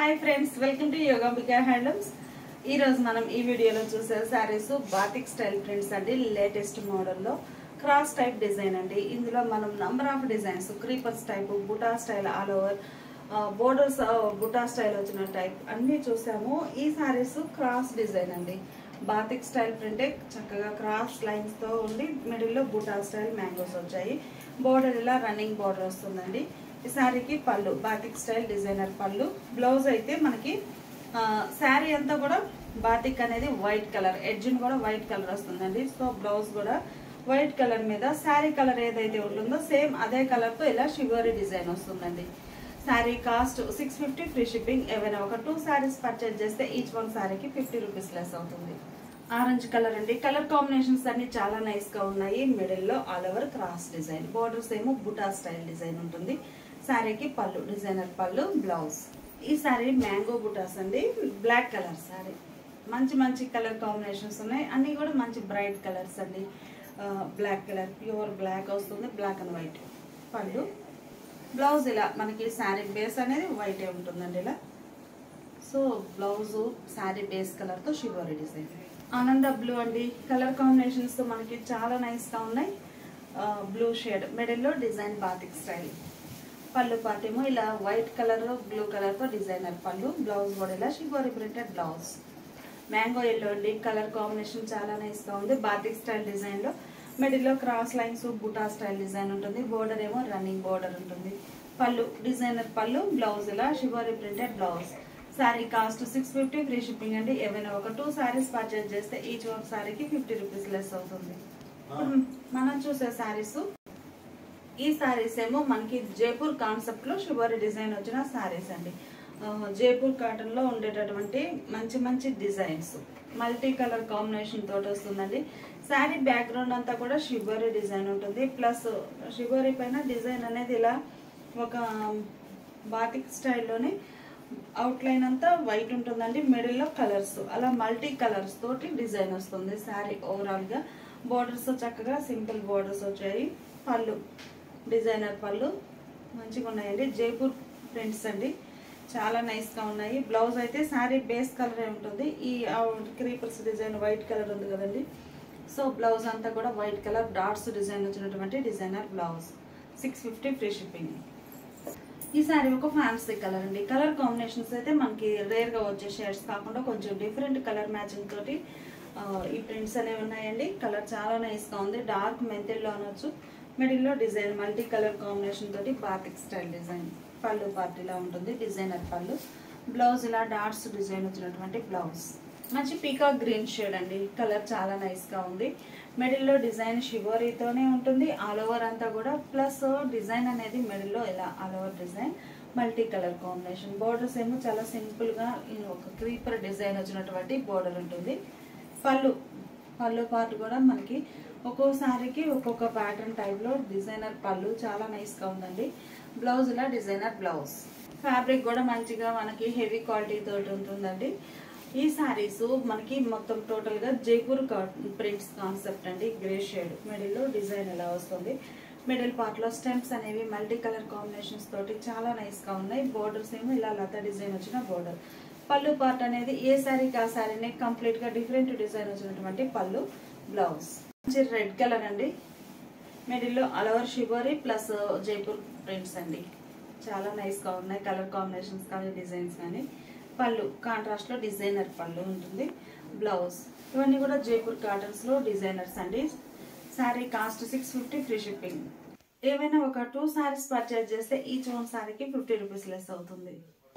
hi friends welcome to Yogambika handlooms ఈ రోజు మనం ఈ వీడియోలో చూసే శారీస్ బాతిక్ స్టైల్ ప్రింట్స్ అండి లేటెస్ట్ మోడల్లో క్రాస్ టైప్ డిజైన్ అండి ఇందులో మనం number of designs creepers type buta style all over borders buta style వచ్చిన టైప్ అన్నీ చూసాము ఈ శారీస్ క్రాస్ డిజైన్ అండి బాతిక్ స్టైల్ ప్రింటే చక్కగా క్రాస్ లైన్స్ తో ఉండి మిడిల్లో బుటా స్టైల్ మ్యాంగోస్ వచ్చాయి బోర్డర్ ఇలా రన్నింగ్ బోర్డర్ వస్తుందండి ఈ శారీకి pallu batik style designer pallu blouse అయితే మనకి శారీ అంతా కూడా బాతిక్ అనేది వైట్ కలర్ ఎడ్జిన్ కూడా వైట్ కలర్ వస్తుందండి సో బ్లౌజ్ కూడా వైట్ కలర్ మీద శారీ కలర్ ఏదైతే ఉంటుందో సేమ్ అదే కలర్తో ఇలా షివరీ డిజైన్ వస్తుందండి sari cost six fifty free shipping ఏవైనా ఒక టూ శారీస్ పర్చేజ్ చేస్తే ఈచ్ వన్ శారీకి ఫిఫ్టీ రూపీస్ లెస్ అవుతుంది ఆరెంజ్ కలర్ అండి కలర్ కాంబినేషన్స్ అన్ని చాలా నైస్ గా ఉన్నాయి మిడిల్ లో all over cross design borders ఏమో బుటా స్టైల్ డిజైన్ ఉంటుంది శారీకి పళ్ళు డిజైనర్ పళ్ళు బ్లౌజ్ ఈ శారీ మ్యాంగో బుటాస్ అండి బ్లాక్ కలర్ శారీ మంచి మంచి కలర్ కాంబినేషన్స్ ఉన్నాయి అన్ని కూడా మంచి బ్రైట్ కలర్స్ అండి బ్లాక్ కలర్ ప్యూర్ బ్లాక్ వస్తుంది black and white pallu blouse ఇలా మనకి శారీ బేస్ అనేది వైటే ఉంటుందండి ఇలా so blouse sari base colour తో షివరీ డిజైన్ ఆనంద బ్లూ అండి కలర్ కాంబినేషన్స్ తో మనకి చాలా నైస్ గా ఉన్నాయి బ్లూ షేడ్ మిడిల్లో డిజైన్ బాతిక్ స్టైల్ పళ్ళు పాటేమో ఇలా వైట్ కలర్ బ్లూ కలర్ తో డిజైనర్ పళ్ళు బ్లౌజ్ కూడా ఇలా shibori printed blouse mango yellow అండి కలర్ కాంబినేషన్ చాలా నైస్ గా ఉంది బాతిక్ స్టైల్ డిజైన్ లో మిడిల్లో cross lines buta style design ఉంటుంది బోర్డర్ ఏమో రన్నింగ్ బోర్డర్ ఉంటుంది పళ్ళు డిజైనర్ పళ్ళు బ్లౌజ్ ఇలా shibori printed blouse sari cost six fifty free shipping అండి ఏమైనా ఒక టూ శారీస్ పర్చేజ్ చేస్తే ఈచ్ ఒక శారీకి ఫిఫ్టీ రూపీస్ లెస్ అవుతుంది ఇప్పుడు మనం చూసే శారీస్ ఈ శారీస్ ఏమో మనకి జైపూర్ కాన్సెప్ట్ లో షివరీ డిజైన్ వచ్చిన శారీస్ అండి ఆ, జైపూర్ కాటన్ లో ఉండేటటువంటి మంచి మంచి డిజైన్స్ మల్టీ కలర్ కాంబినేషన్ తోటి వస్తుందండి శారీ బ్యాక్గ్రౌండ్ అంతా కూడా షివరీ డిజైన్ ఉంటుంది ప్లస్ షివరీ పైన డిజైన్ అనేది ఇలా ఒక బాతిక్ స్టైల్లోనే అవుట్లైన్ అంతా వైట్ ఉంటుందండి మిడిల్లో కలర్స్ అలా మల్టీ కలర్స్ తోటి డిజైన్ వస్తుంది శారీ ఓవరాల్ గా బోర్డర్స్ చక్కగా సింపుల్ బోర్డర్స్ వచ్చాయి పళ్ళు డిజైనర్ పళ్ళు మంచిగా ఉన్నాయండి జైపూర్ ప్రింట్స్ అండి చాలా నైస్ గా ఉన్నాయి బ్లౌజ్ అయితే శారీ బేస్ కలరే ఉంటుంది ఈ క్రీపర్స్ డిజైన్ వైట్ కలర్ ఉంది కదండి సో బ్లౌజ్ అంతా కూడా వైట్ కలర్ డాట్స్ డిజైన్ వచ్చినటువంటి designer blouse six fifty free shipping ఈ శారీ ఒక ఫ్యాన్సీ కలర్ అండి కలర్ కాంబినేషన్స్ అయితే మనకి రేర్ గా వచ్చే షేడ్స్ కాకుండా కొంచెం డిఫరెంట్ కలర్ మ్యాచింగ్ తోటి ఆ, ఈ ప్రింట్స్ అనేవి ఉన్నాయండి కలర్ చాలా నైస్ గా ఉంది డార్క్ మెంతిల్లో అనొచ్చు మిడిల్ లో డిజైన్ మల్టీ కలర్ కాంబినేషన్ తోటి బాతిక్ స్టైల్ డిజైన్ పళ్ళు పార్టీలా ఉంటుంది డిజైనర్ పళ్ళు బ్లౌజ్ ఇలా డాట్స్ డిజైన్ వచ్చినటువంటి బ్లౌజ్ మంచి పీకాక్ గ్రీన్ షేడ్ అండి కలర్ చాలా నైస్ గా ఉంది మిడిల్ లో డిజైన్ షివోరీతోనే ఉంటుంది ఆల్ ఓవర్ అంతా కూడా ప్లస్ డిజైన్ అనేది మిడిల్ లో ఇలా all over design multi colour combination borders ఏమో చాలా సింపుల్ గా ఈ ఒక క్రీపర్ డిజైన్ వచ్చినటువంటి బోర్డర్ ఉంటుంది పళ్ళు పళ్ళు పార్ట్ కూడా మనకి ఒక్కో శారీకి ఒక్కొక్క ప్యాటర్న్ టైప్ లో డిజైనర్ పళ్ళు చాలా నైస్ గా ఉందండి బ్లౌజ్ ఇలా డిజైనర్ బ్లౌజ్ ఫ్యాబ్రిక్ కూడా మంచిగా మనకి హెవీ క్వాలిటీ తోటి ఉంటుందండి ఈ శారీస్ మనకి మొత్తం టోటల్ గా జైపూర్ ప్రింట్స్ కాన్సెప్ట్ అండి గ్రే షేడ్ మిడిల్ లో డిజైన్ ఎలా వస్తుంది మిడిల్ పార్ట్ లో స్టెమ్స్ అనేవి మల్టీ కలర్ కాంబినేషన్స్ తోటి చాలా నైస్ గా ఉన్నాయి బోర్డర్స్ ఏమో ఇలా లత డిజైన్ వచ్చిన బోర్డర్ పళ్ళు పార్ట్ అనేది ఏ శారీకి ఆ శారీని కంప్లీట్ గా డిఫరెంట్ డిజైన్ వచ్చినటువంటి పళ్ళు బ్లౌజ్ మంచి రెడ్ కలర్ అండి మిడిల్లో all over shibori plus Jaipur prints అండి చాలా నైస్ గా ఉన్నాయి కలర్ కాంబినేషన్స్ కానీ డిజైన్స్ కానీ పళ్ళు కాంట్రాస్ట్ లో డిజైనర్ పళ్ళు ఉంటుంది బ్లౌజ్ ఇవన్నీ కూడా జైపూర్ కాటన్స్ లో డిజైనర్స్ అండి sari cost six fifty free shipping ఏవైనా ఒక టూ శారీస్ పర్చేజ్ చేస్తే ఈచ్ వన్ శారీకి ఫిఫ్టీ రూపీస్ లెస్ అవుతుంది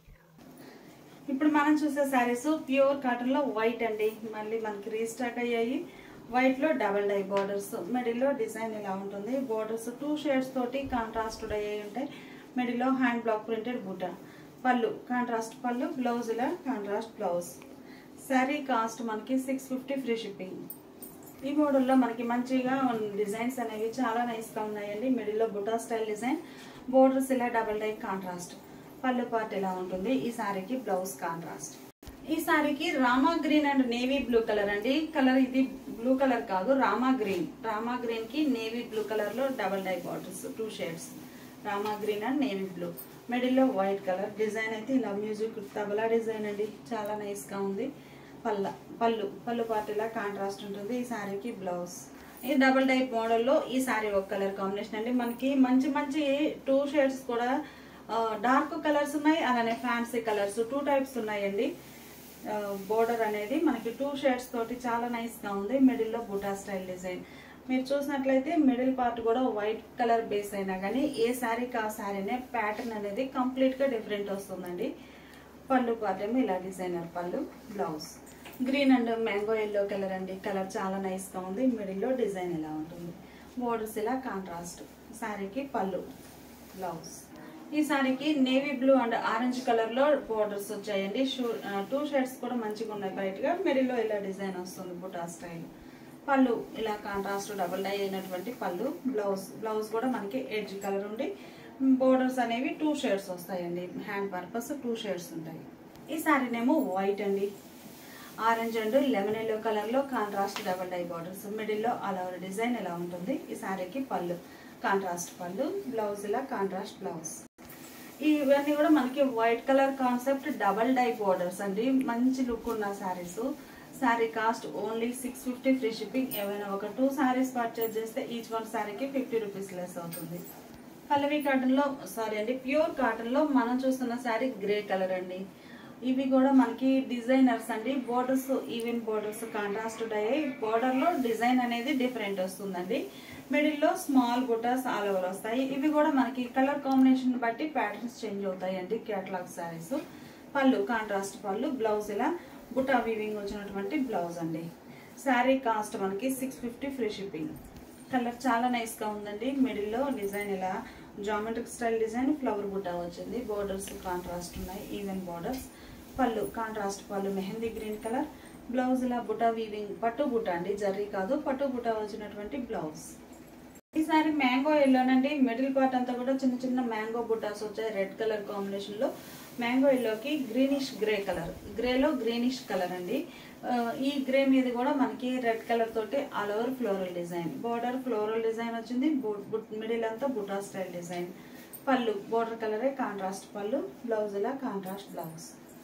ఇప్పుడు మనం చూసే శారీస్ ప్యూర్ కాటన్ లో వైట్ అండి మళ్ళీ మనకి రీస్టాక్ అయ్యాయి వైట్ లో డబల్ డై బోర్డర్స్ మిడిల్ లో డిజైన్ ఇలా ఉంటుంది బోర్డర్స్ టూ షేడ్స్ తోటి కాంట్రాస్టెడ్ అయ్యాయి ఉంటాయి మిడిల్ లో హ్యాండ్ బ్లాక్ ప్రింటెడ్ బూట పళ్ళు కాంట్రాస్ట్ పళ్ళు బ్లౌజ్ ఇలా కాంట్రాస్ట్ బ్లౌజ్ శారీ కాస్ట్ మనకి సిక్స్ ఫిఫ్టీ ఫ్రీ షిప్పింగ్ ఈ మోడల్లో మనకి మంచిగా డిజైన్స్ అనేవి చాలా నైస్ గా ఉన్నాయండి మిడిల్ లో బుటా స్టైల్ డిజైన్ బోర్డర్స్ ఇలా double dye contrast pallu part ఇలా ఉంటుంది ఈ శారీకి బ్లౌజ్ కాంట్రాస్ట్ ఈ శారీకి Rama green and navy blue colour అండి కలర్ ఇది బ్లూ కలర్ కాదు రామా గ్రీన్ రామా గ్రీన్ కి నేవీ బ్లూ కలర్ లో double dye borders two shades Rama green and navy blue మిడిల్లో వైట్ కలర్ డిజైన్ అయితే ఇలా మ్యూజిక్ తబలా డిజైన్ అండి చాలా నైస్గా ఉంది పల్ల పళ్ళు పళ్ళు పార్ట్ ఇలా కాంట్రాస్ట్ ఉంటుంది ఈ శారీకి బ్లౌజ్ ఈ డబుల్ టైప్ మోడల్లో ఈ శారీ ఒక కలర్ కాంబినేషన్ అండి మనకి మంచి మంచి టూ షేడ్స్ కూడా డార్క్ కలర్స్ ఉన్నాయి అలానే ఫ్యాన్సీ కలర్స్ టూ టైప్స్ ఉన్నాయండి బోర్డర్ అనేది మనకి టూ షేడ్స్ తోటి చాలా నైస్గా ఉంది మిడిల్లో బుటా స్టైల్ డిజైన్ మీరు చూసినట్లయితే మిడిల్ పార్ట్ కూడా వైట్ కలర్ బేస్ అయినా కానీ ఏ శారీకి ఆ శారీనే ప్యాటర్న్ అనేది కంప్లీట్గా డిఫరెంట్ వస్తుందండి పళ్ళు పార్ట్ ఏమో ఇలా designer pallu blouse green and mango yellow colour అండి కలర్ చాలా నైస్గా ఉంది మిడిల్లో డిజైన్ ఇలా ఉంటుంది బోర్డర్స్ ఇలా కాంట్రాస్ట్ శారీకి పళ్ళు బ్లౌజ్ ఈ శారీకి navy blue and orange colour లో బోర్డర్స్ వచ్చాయండి షూ టూ షేడ్స్ కూడా మంచిగా ఉన్నాయి బయటగా మిడిల్లో ఇలా డిజైన్ వస్తుంది బుటా స్టైల్ పళ్ళు ఇలా కాంట్రాస్ట్ డబుల్ డై అయినటువంటి పళ్ళు బ్లౌజ్ బ్లౌజ్ కూడా మనకి ఎడ్జ్ కలర్ ఉండి బోర్డర్స్ అనేవి టూ షేడ్స్ వస్తాయండి హ్యాండ్ పర్పస్ టూ షేడ్స్ ఉంటాయి ఈ శారీనేమో వైట్ అండి orange and lemon yellow colour లో contrast double dye borders middle లో అలా డిజైన్ ఎలా ఉంటుంది ఈ శారీకి పళ్ళు కాంట్రాస్ట్ పళ్ళు బ్లౌజ్ ఇలా కాంట్రాస్ట్ బ్లౌజ్ ఇవన్నీ కూడా మనకి white colour concept double dye borders అండి మంచి లుక్ ఉన్న saris sari cost only six fifty free shipping ఏమైనా ఒక టూ శారీస్ పర్చేజ్ చేస్తే ఈచ్ వన్ శారీకి ఫిఫ్టీ రూపీస్ లెస్ అవుతుంది పల్లవి కాటన్ లో సారీ అండి ప్యూర్ కాటన్ లో మనం చూస్తున్న శారీ గ్రే కలర్ అండి ఇవి కూడా మనకి డిజైనర్స్ అండి బోర్డర్స్ ఈవెన్ బోర్డర్స్ కాంట్రాస్ట్ అయ్యాయి బోర్డర్ లో డిజైన్ అనేది డిఫరెంట్ వస్తుందండి మిడిల్ లో స్మాల్ బుటాస్ ఆల్ ఓవర్ వస్తాయి ఇవి కూడా మనకి కలర్ కాంబినేషన్ బట్టి ప్యాటర్న్స్ చేంజ్ అవుతాయండి catalogue saris pallu contrast pallu blouse ఇలా బుటా వీవింగ్ వచ్చినటువంటి బ్లౌజ్ అండి శారీ కాస్ట్ మనకి six fifty free shipping colour చాలా నైస్ గా ఉందండి మిడిల్ లో డిజైన్ ఇలా geometric style design flower buta వచ్చింది బోర్డర్స్ కాంట్రాస్ట్ ఉన్నాయి even borders pallu contrast pallu mehndi green colour blouse ఇలా బుటా వీవింగ్ పట్టు బుటా అండి జర్రీ కాదు పట్టు బుటా వచ్చినటువంటి బ్లౌజ్ ఈసారి మ్యాంగో ఎల్లోనండి మిడిల్ పార్ట్ అంతా కూడా చిన్న చిన్న మ్యాంగో బుటాస్ వచ్చాయి రెడ్ కలర్ కాంబినేషన్ లో మ్యాంగో ఎల్లోకి గ్రీనిష్ గ్రే కలర్ గ్రేలో గ్రీనిష్ కలర్ అండి ఆ, ఈ గ్రే మీద కూడా మనకి రెడ్ కలర్ తోటి all over floral design border floral design వచ్చింది మిడిల్ అంతా buta style design pallu border కలరే కాంట్రాస్ట్ పళ్ళు బ్లౌజ్ ఇలా కాంట్రాస్ట్ బ్లౌజ్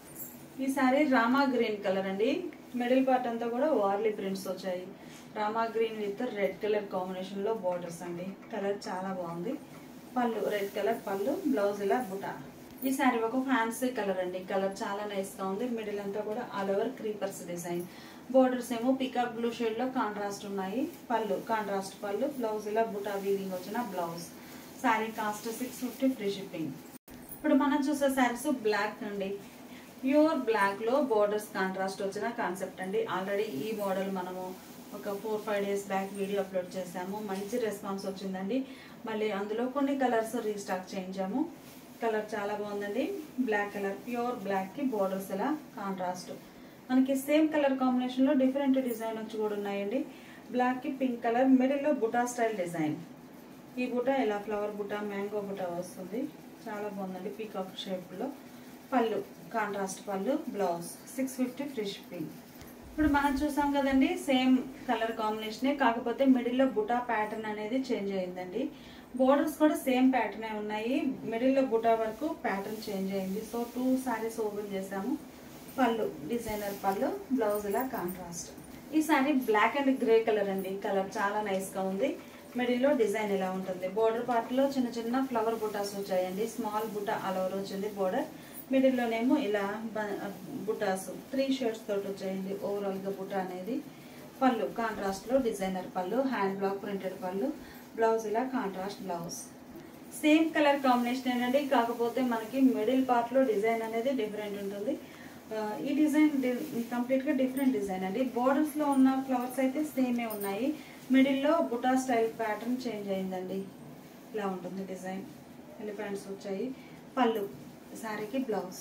ఈ సారీ రామా గ్రీన్ కలర్ అండి మిడిల్ పార్ట్ అంతా కూడా వార్లీ ప్రింట్స్ వచ్చాయి Rama green with red colour combination లో బార్డర్స్ అండి కలర్ చాలా బాగుంది పళ్ళు రెడ్ కలర్ పళ్ళు బ్లౌజ్ ఇలా బుటా ఈ సారీ ఒక ఫ్యాన్సీ కలర్ అండి కలర్ చాలా నైస్ గా ఉంది మిడిల్ అంతా కూడా all over creepers design borders ఏమో పికాక్ బ్లూ షేడ్ లో కాంట్రాస్ట్ ఉన్నాయి పళ్ళు కాంట్రాస్ట్ పళ్ళు బ్లౌజ్ ఇలా బుటా వీవింగ్ వచ్చిన blouse sari cost six fifty free shipping ఇప్పుడు మనం చూసే శారీస్ బ్లాక్ అండి ప్యూర్ బ్లాక్ లో బోర్డర్స్ కాంట్రాస్ట్ వచ్చిన కాన్సెప్ట్ అండి ఆల్రెడీ ఈ మోడల్ మనము ఒక four five days back video upload చేసాము మంచి రెస్పాన్స్ వచ్చిందండి మళ్ళీ అందులో కొన్ని కలర్స్ రీస్టాక్ చేయించాము కలర్ చాలా బాగుందండి బ్లాక్ కలర్ ప్యూర్ బ్లాక్ కి బోర్డర్స్ ఇలా కాంట్రాస్ట్ మనకి సేమ్ కలర్ కాంబినేషన్ లో డిఫరెంట్ డిజైన్ వచ్చి కూడా ఉన్నాయండి బ్లాక్ కి పింక్ కలర్ మిడిల్ లో బుటా స్టైల్ డిజైన్ ఈ బుట్ట ఇలా ఫ్లవర్ బుట్ట మ్యాంగో బుట్ట వస్తుంది చాలా బాగుందండి పీకాక్ షేప్ లో pallu contrast pallu blouse six fifty free shipping ఇప్పుడు మనం చూసాం కదండి సేమ్ కలర్ కాంబినేషనే కాకపోతే మిడిల్ లో బుటా ప్యాటర్న్ అనేది చేంజ్ అయిందండి బోర్డర్స్ కూడా సేమ్ ప్యాటర్న్ ఉన్నాయి మిడిల్ లో బుటా వరకు ప్యాటర్న్ చేంజ్ అయింది సో టూ సారీస్ ఓపెన్ చేసాము పళ్ళు డిజైనర్ పళ్ళు బ్లౌజ్ ఇలా కాంట్రాస్ట్ ఈ sari black and grey colour అండి కలర్ చాలా నైస్ గా ఉంది మిడిల్ లో డిజైన్ ఇలా ఉంటుంది బోర్డర్ పార్ట్ లో చిన్న చిన్న ఫ్లవర్ బుటాస్ వచ్చాయండి స్మాల్ బుటా అలవర్ వచ్చింది బోర్డర్ మిడిల్ లోనేమో ఇలా బ- బుటాస్ త్రీ షేడ్స్ తోటి వచ్చాయండి ఓవరాల్ గా బుటా అనేది పళ్ళు కాంట్రాస్ట్ లో designer pallu hand block printed pallu blouse ఇలా contrast blouse same colour combination ఏంటంటే కాకపోతే మనకి మిడిల్ పార్ట్ లో డిజైన్ అనేది డిఫరెంట్ ఉంటుంది ఆ, ఈ డిజైన్ కంప్లీట్ గా డిఫరెంట్ డిజైన్ అండి బోర్డర్స్ లో ఉన్న ఫ్లవర్స్ అయితే సేమే ఉన్నాయి మిడిల్ లో బుటా స్టైల్ ప్యాటర్న్ చేంజ్ అయిందండి ఇలా ఉంటుంది డిజైన్ ఎలిఫెంట్స్ వచ్చాయి పళ్ళు శారీకి బ్లౌజ్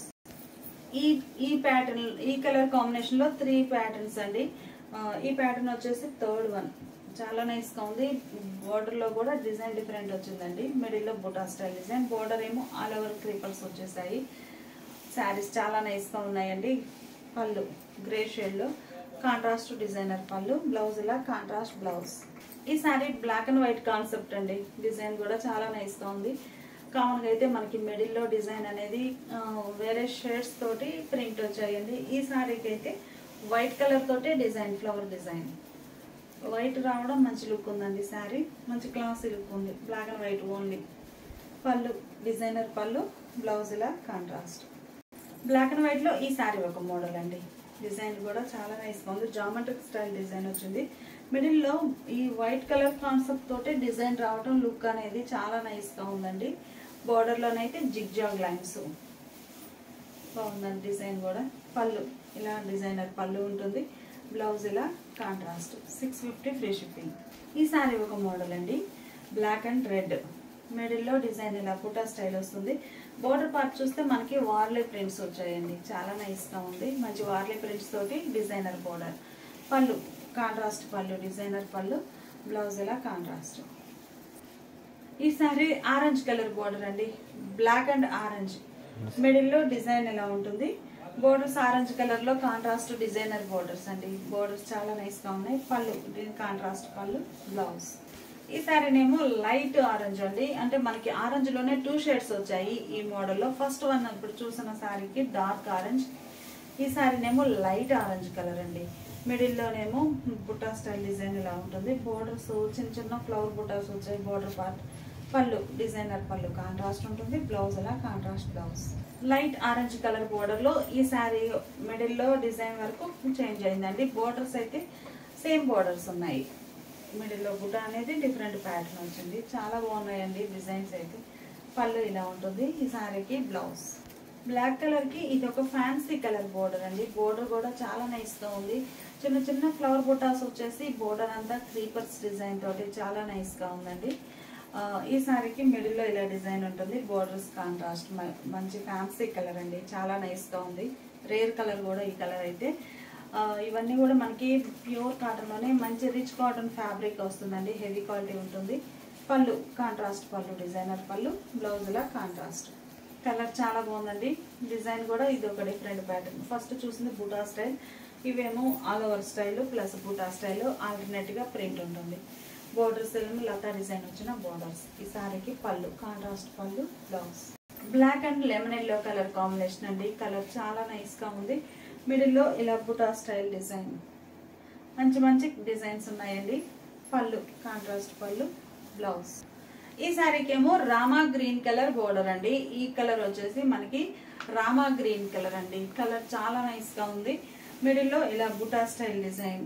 ఈ ఈ ప్యాటర్న్ ఈ కలర్ కాంబినేషన్ లో త్రీ ప్యాటర్న్స్ అండి ఆ, ఈ ప్యాటర్న్ వచ్చేసి థర్డ్ వన్ చాలా నైస్ గా ఉంది బోర్డర్ లో కూడా డిజైన్ డిఫరెంట్ వచ్చిందండి మిడిల్ లో బుటా స్టైల్ డిజైన్ బోర్డర్ ఏమో ఆల్ ఓవర్ క్రీపర్స్ వచ్చేసాయి శారీస్ చాలా నైస్ గా ఉన్నాయండి పళ్ళు గ్రే షేడ్ లో కాంట్రాస్ట్ డిజైనర్ పళ్ళు బ్లౌజ్ ఇలా కాంట్రాస్ట్ బ్లౌజ్ ఈ sari black and white concept అండి డిజైన్ కూడా చాలా నైస్ గా ఉంది కామన్గా అయితే మనకి మిడిల్లో డిజైన్ అనేది ఆ, వేరే షేడ్స్ తోటి ప్రింట్ వచ్చాయండి ఈ సారీకి అయితే వైట్ కలర్ తోటే డిజైన్ ఫ్లవర్ డిజైన్ వైట్ రావడం మంచి లుక్ ఉందండి శారీ మంచి క్లాసీ లుక్ ఉంది black and white only pallu designer pallu blouse ఇలా కాంట్రాస్ట్ బ్లాక్ అండ్ వైట్లో ఈ శారీ ఒక మోడల్ అండి డిజైన్ కూడా చాలా నైస్గా ఉంది జామెట్రిక్ స్టైల్ డిజైన్ వచ్చింది మిడిల్లో ఈ వైట్ కలర్ కాన్సెప్ట్ తోటి డిజైన్ రావడం లుక్ అనేది చాలా నైస్గా ఉందండి బార్డర్లోనైతే జిగ్జాగ్ లైన్స్ బాగుందండి డిజైన్ కూడా పళ్ళు ఇలా డిజైనర్ పళ్ళు ఉంటుంది బ్లౌజ్ ఇలా contrast six fifty free shipping ఈ శారీ ఒక మోడల్ అండి బ్లాక్ అండ్ రెడ్ మిడిల్లో డిజైన్ ఇలా పుటా స్టైల్ వస్తుంది బోర్డర్ పార్ట్ చూస్తే మనకి వార్లే ప్రింట్స్ వచ్చాయండి చాలా నైస్గా ఉంది మంచి వార్లే ప్రింట్స్ తోటి designer border pallu contrast pallu designer pallu blouse ఇలా కాంట్రాస్ట్ ఈ సారీ ఆరెంజ్ కలర్ బోర్డర్ అండి బ్లాక్ అండ్ ఆరెంజ్ మిడిల్లో డిజైన్ ఎలా ఉంటుంది బోర్డర్స్ ఆరెంజ్ కలర్ లో కాంట్రాస్ట్ డిజైనర్ బోర్డర్స్ అండి బోర్డర్స్ చాలా నైస్ గా ఉన్నాయి పళ్ళు దీని కాంట్రాస్ట్ పళ్ళు బ్లౌజ్ ఈ సారీనేమో లైట్ ఆరెంజ్ అండి అంటే మనకి ఆరెంజ్ లోనే టూ షేడ్స్ వచ్చాయి ఈ మోడల్లో ఫస్ట్ వన్ ఇప్పుడు చూసిన సారీకి డార్క్ ఆరెంజ్ ఈ సారీనేమో లైట్ ఆరెంజ్ కలర్ అండి మిడిల్లోనేమో బుట్టా స్టైల్ డిజైన్ ఇలా ఉంటుంది బోర్డర్స్ చిన్న చిన్న ఫ్లవర్ బుటాస్ వచ్చాయి border part pallu designer pallu contrast ఉంటుంది బ్లౌజ్ అలా contrast blouse light orange colour border లో ఈ శారీ మిడిల్లో డిజైన్ వరకు చేంజ్ అయిందండి బోర్డర్స్ అయితే సేమ్ బోర్డర్స్ ఉన్నాయి మిడిల్లో బుట్ట అనేది డిఫరెంట్ ప్యాటర్న్ వచ్చింది చాలా బాగున్నాయండి డిజైన్స్ అయితే పళ్ళు ఇలా ఉంటుంది ఈ శారీకి బ్లౌజ్ బ్లాక్ కలర్ కి ఇది ఒక ఫ్యాన్సీ కలర్ బోర్డర్ అండి బోర్డర్ కూడా చాలా నైస్ గా ఉంది చిన్న చిన్న ఫ్లవర్ బుటాస్ వచ్చేసి బోర్డర్ అంతా క్రీపర్స్ డిజైన్ తోటి చాలా నైస్ గా ఉందండి ఆ, ఈ సారీకి మిడిల్ లో ఇలా డిజైన్ ఉంటుంది బోర్డర్స్ కాంట్రాస్ట్ మంచి ఫ్యాన్సీ కలర్ అండి చాలా నైస్ గా ఉంది రేర్ కలర్ కూడా ఈ కలర్ అయితే ఆ, ఇవన్నీ కూడా మనకి ప్యూర్ కాటన్ లోనే మంచి రిచ్ కాటన్ ఫ్యాబ్రిక్ వస్తుందండి హెవీ క్వాలిటీ ఉంటుంది pallu contrast pallu designer pallu blouse లా కాంట్రాస్ట్ కలర్ చాలా బాగుందండి డిజైన్ కూడా ఇది ఒక డిఫరెంట్ ప్యాటర్న్ ఫస్ట్ చూసింది బూటా స్టైల్ ఇవేమో all over style plus buta style alternate గా ప్రింట్ ఉంటుంది బోర్డర్స్ ఏమో లతా డిజైన్ వచ్చిన బోర్డర్స్ ఈ సారీకి pallu contrast pallu blouse black and lemon yellow colour combination అండి కలర్ చాలా నైస్ గా ఉంది మిడిల్ లో ఇలా బుటా స్టైల్ డిజైన్ మంచి మంచి డిజైన్స్ ఉన్నాయండి పళ్ళు కాంట్రాస్ట్ పళ్ళు బ్లౌజ్ ఈ శారీకి ఏమో రామా గ్రీన్ కలర్ బోర్డర్ అండి ఈ కలర్ వచ్చేసి మనకి రామా గ్రీన్ కలర్ అండి కలర్ చాలా నైస్ గా ఉంది మిడిల్ లో ఇలా బుటా స్టైల్ డిజైన్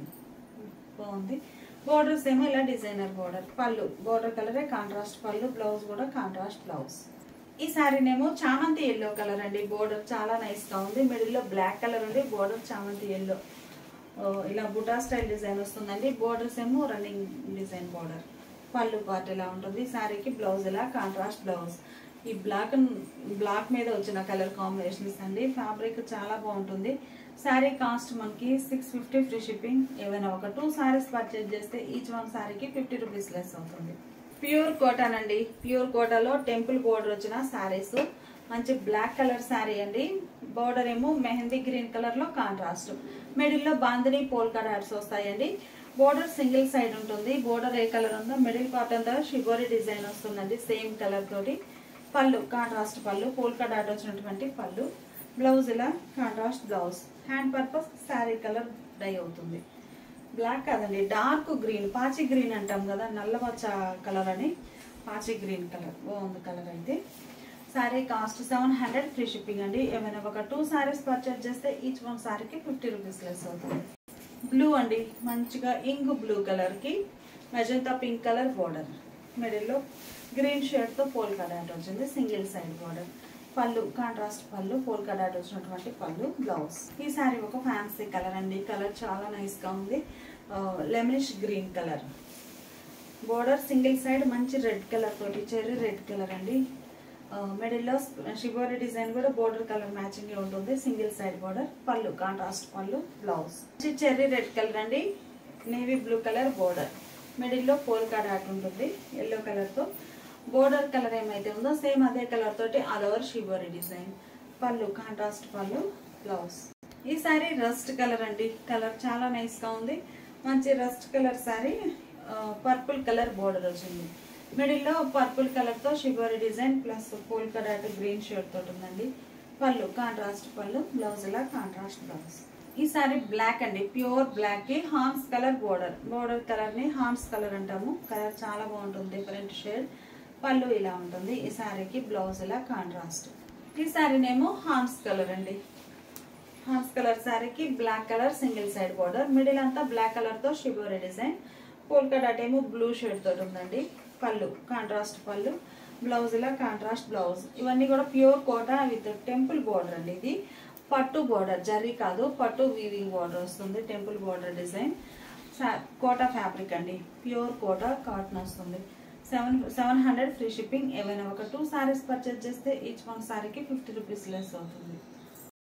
బాగుంది బోర్డర్స్ ఏమో ఇలా డిజైనర్ బోర్డర్ పళ్ళు బోర్డర్ కలరే కాంట్రాస్ట్ పళ్ళు బ్లౌజ్ కూడా కాంట్రాస్ట్ బ్లౌజ్ ఈ శారీనేమో చామంతి ఎల్లో కలర్ అండి బోర్డర్ చాలా నైస్ గా ఉంది మిడిల్ లో బ్లాక్ కలర్ ఉంది బోర్డర్ చామంతి ఎల్లో ఇలా బుటా స్టైల్ డిజైన్ వస్తుందండి బోర్డర్స్ ఏమో running design border pallu part ఇలా ఉంటుంది శారీకి బ్లౌజ్ ఇలా కాంట్రాస్ట్ బ్లౌజ్ ఈ బ్లాక్ బ్లాక్ మీద వచ్చిన కలర్ కాంబినేషన్స్ అండి ఫ్యాబ్రిక్ చాలా బాగుంటుంది శారీ కాస్ట్ మనకి సిక్స్ ఫిఫ్టీ ఫ్రీ షిప్పింగ్ ఏమైనా ఒక టూ శారీస్ పర్చేజ్ చేస్తే ఈచ్ వన్ శారీకి ఫిఫ్టీ రూపీస్ లెస్ అవుతుంది ప్యూర్ కోటాన్ అండి ప్యూర్ కోటాలో టెంపుల్ బోర్డర్ వచ్చిన శారీస్ మంచి బ్లాక్ కలర్ శారీ అండి బోర్డర్ ఏమో మెహందీ గ్రీన్ కలర్ లో కాంట్రాస్ట్ మిడిల్ లో బాందిని పోల్కా డాట్స్ వస్తాయండి బోర్డర్ సింగిల్ సైడ్ ఉంటుంది బోర్డర్ ఏ కలర్ ఉందో మిడిల్ పార్ట్ అంతా షిబోరి డిజైన్ వస్తుందండి సేమ్ కలర్ తోటి pallu contrast pallu polka dot వచ్చినటువంటి పళ్ళు బ్లౌజ్ ఇలా contrast blouse hand purpose sari colour dye అవుతుంది బ్లాక్ కాదండి డార్క్ గ్రీన్ పాచి గ్రీన్ అంటాం కదా నల్లపచ్చ కలర్ అని పాచి గ్రీన్ కలర్ బాగుంది కలర్ అయితే sari cost seven hundred free shipping అండి ఏమైనా ఒక టూ శారీస్ పర్చేజ్ చేస్తే ఈచ్ వన్ శారీకి ఫిఫ్టీ రూపీస్ లెస్ అవుతుంది బ్లూ అండి మంచిగా ఇంగ్ బ్లూ కలర్ కి మెజంతా పింక్ కలర్ బోర్డర్ మిడిల్లో గ్రీన్ షేడ్ తో పోల్కా డాట్ వచ్చింది single side border pallu contrast pallu polka dot వచ్చినటువంటి పళ్ళు బ్లౌజ్ ఈ సారీ ఒక ఫ్యాన్సీ కలర్ అండి కలర్ చాలా నైస్ గా ఉంది lemonish green colour border single side మంచి రెడ్ కలర్ తోటి చెర్రీ రెడ్ కలర్ అండి మిడిల్లో షిబోరి డిజైన్ కూడా బోర్డర్ కలర్ మ్యాచింగ్ ఉంటుంది single side border pallu contrast pallu blouse cherry red colour అండి నేవీ బ్లూ కలర్ బోర్డర్ మిడిల్లో పోల్కా డాట్ ఉంటుంది ఎల్లో కలర్ తో బోర్డర్ కలర్ ఏమైతే ఉందో సేమ్ అదే కలర్ తోటి all over shibori design pallu contrast pallu blouse ఈ సారీ రస్ట్ కలర్ అండి కలర్ చాలా నైస్ గా ఉంది మంచి rust colour sari purple colour border వచ్చింది మిడిల్లో పర్పుల్ కలర్తో shibori design plus polka dot green shade తోటి ఉందండి పళ్ళు కాంట్రాస్ట్ పళ్ళు బ్లౌజ్ ఇలా కాంట్రాస్ట్ బ్లౌజ్ ఈ సారీ బ్లాక్ అండి ప్యూర్ బ్లాక్ కి హాన్స్ కలర్ బోర్డర్ బోర్డర్ కలర్ ని హాన్స్ కలర్ అంటాము కలర్ చాలా బాగుంటుంది డిఫరెంట్ షేడ్ పళ్ళు ఇలా ఉంటుంది ఈ సారీకి బ్లౌజ్ ఇలా కాంట్రాస్ట్ ఈ సారీనేమో హాన్స్ కలర్ అండి హాన్స్ కలర్ శారీకి black colour single side border middle అంతా బ్లాక్ కలర్ తో షిబోరి డిజైన్ పోల్కా డాట్ ఏమో బ్లూ షేడ్ తోటి ఉందండి పళ్ళు కాంట్రాస్ట్ పళ్ళు బ్లౌజ్ ఇలా కాంట్రాస్ట్ బ్లౌజ్ ఇవన్నీ కూడా pure Kota with temple border అండి ఇది పట్టు బార్డర్ జరీ కాదు పట్టు వీవింగ్ బార్డర్ వస్తుంది temple border design Kota fabric అండి ప్యూర్ కోటా కాటన్ వస్తుంది seven seven hundred free shipping ఏవైనా ఒక టూ సారీస్ పర్చేస్ చేస్తే ఈచ్ వన్ సారీకి ఫిఫ్టీ రూపీస్ లెస్ అవుతుంది